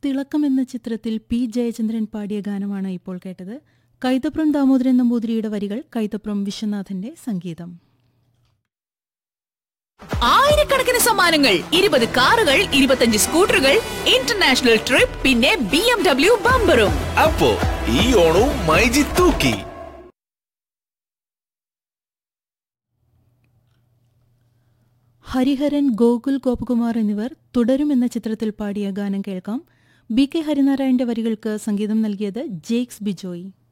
തിളക്കം എന്ന ചിത്രത്തിൽ പി ജയചന്ദ്രൻ പാടിയ ഗാനമാണ് ഇപ്പോൾ കേട്ടത് കൈതപ്രം ദാമോദരൻ നമ്പൂതിരിയുടെ വരികൾ കൈതപ്രം വിശ്വനാഥന്റെ സംഗീതം ആയിരക്കണക്കിന് സമ്മാനങ്ങൾ ഇരുപത് കാറുകൾ ഇരുപത്തഞ്ച് സ്കൂട്ടറുകൾ ഇന്റർനാഷണൽ ട്രിപ്പ് പിന്നെ ബി എം ഡബ്ല്യു ബമ്പറും അപ്പോ ഈ ഓണവും മൈജി തൂക്കി ഹരിഹരൻ ഗോകുൽ ഗോപകുമാർ എന്നിവർ തുടരും എന്ന ചിത്രത്തിൽ പാടിയ ഗാനം കേൾക്കാം ബി കെ ഹരിനാരായണന്റെ വരികൾക്ക് സംഗീതം നൽകിയത് ജേക്സ് ബിജോയ്